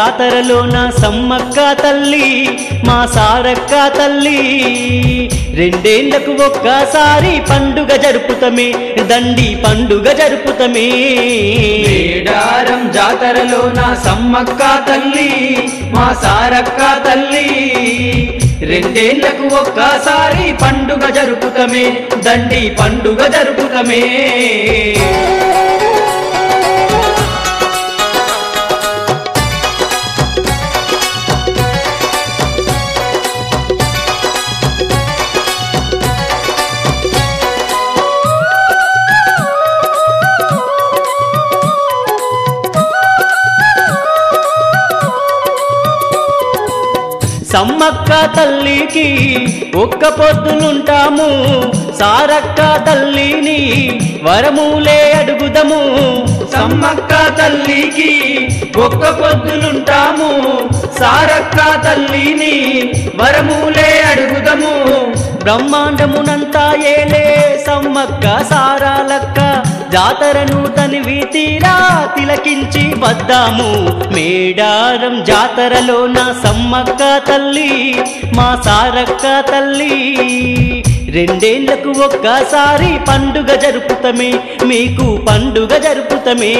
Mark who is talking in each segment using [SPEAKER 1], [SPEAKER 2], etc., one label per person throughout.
[SPEAKER 1] జాతరలోన సమ్మక్క తల్లి మా సారక్క తల్లి రెండేళ్లకు ఒక్కసారి పండుగ జరుపుతమే దండి పండుగ జరుపుతమే
[SPEAKER 2] మేడారం జాతరలో నా సమ్మక్క తల్లి మా సారక్క తల్లి రెండేళ్లకు ఒక్కసారి పండుగ జరుపుతమే దండి పండుగ జరుపుతమే
[SPEAKER 1] సమ్మక్క తల్లికి ఒక్క పొద్దులుంటాము సారక్క తల్లిని వరములే అడుగుదము
[SPEAKER 2] సమ్మక్క తల్లికి ఒక్క పొద్దులుంటాము సారక్క తల్లిని వరములే అడుగుదము
[SPEAKER 1] బ్రహ్మాండమునంతా ఏలే సమ్మక్క సారాలక్క జాతరను తనివి తీరా తిలకించి వద్దాము మేడారం జాతరలో నా సమ్మక్క తల్లి మా సారక్క తల్లి రెండేళ్లకు ఒక్కసారి పండుగ జరుపుతమే మీకు పండుగ జరుపుతమే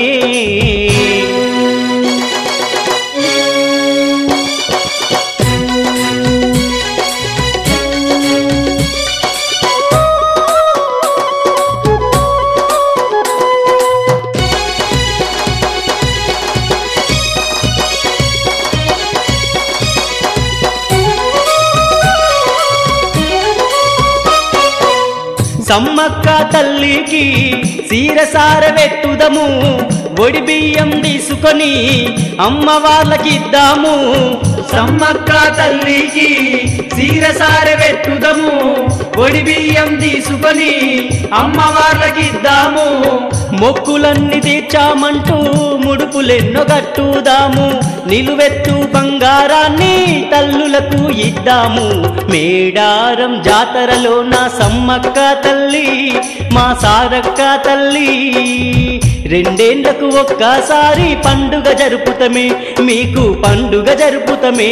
[SPEAKER 1] సమ్మక్క తల్లికి సీరసార వెట్టుదము ఒడి బియ్యం తీసుకొని అమ్మ వాళ్ళకిద్దాము
[SPEAKER 2] సమ్మక్క తల్లికి సీరసార వెట్టుదము ఒడి బియ్యం తీసుకొని అమ్మవార్లకిద్దాము
[SPEAKER 1] మొక్కులన్నీ తీర్చామంటూ ముడుపులెన్నో కట్టుదాము నిలువెత్తు బంగారాన్ని తల్లులకు ఇద్దాము మేడారం జాతరలో నా సమ్మక్క తల్లి మా సారక్క తల్లి రెండేళ్లకు ఒక్కసారి పండుగ జరుపుతమే మీకు పండుగ జరుపుతమే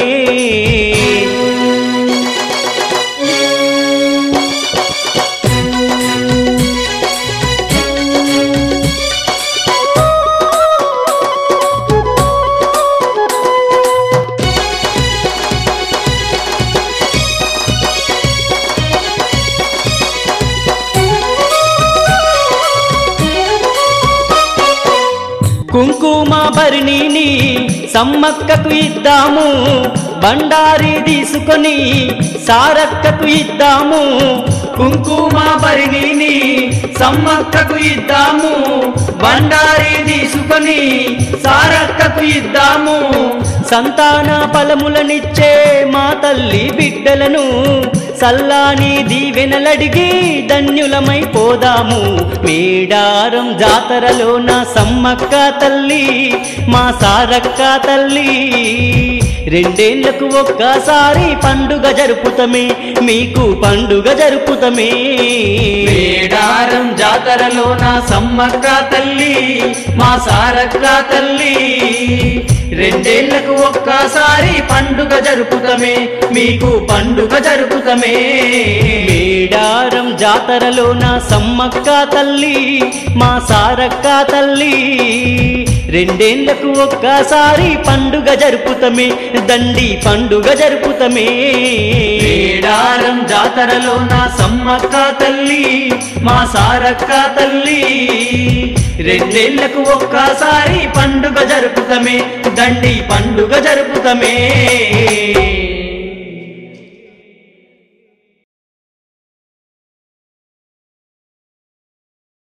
[SPEAKER 1] కుంకుమ భరణిని సమ్మక్కకు ఇద్దాము బండారి తీసుకొని సారక్కకు ఇద్దాము
[SPEAKER 2] కుంకుమ పరిణిని సమ్మక్కకు ఇద్దాము బండారి తీసుకొని సారక్కకు ఇద్దాము
[SPEAKER 1] సంతాన ఫలములనిచ్చే మా తల్లి బిడ్డలను సల్లాని దీవెనలడిగి ధన్యులమై పోదాము మేడారం జాతరలో నా సమ్మక్క తల్లి మా సారక్క తల్లి రెండేళ్లకు ఒక్కసారి పండుగ జరుపుతమే మీకు పండుగ జరుపుతమే
[SPEAKER 2] మేడారం జాతరలో నా సమ్మక్క తల్లి మా సారక్క తల్లి రెండేళ్లకు ఒక్కసారి పండుగ జరుపుతమే మీకు పండుగ జరుపుతమే
[SPEAKER 1] మేడారం జాతరలో నా సమ్మక్క తల్లి మా సారక్క తల్లి రెండేళ్లకు ఒక్కసారి పండుగ జరుపుతమే దండి పండుగ జరుపుతమే
[SPEAKER 2] మేడారం జాతరలో నా సమ్మక్క తల్లి మా సారక్క తల్లి రెండేళ్లకు ఒక్కసారి పండుగ జరుపుతమే దండి పండుగ జరుపుతమే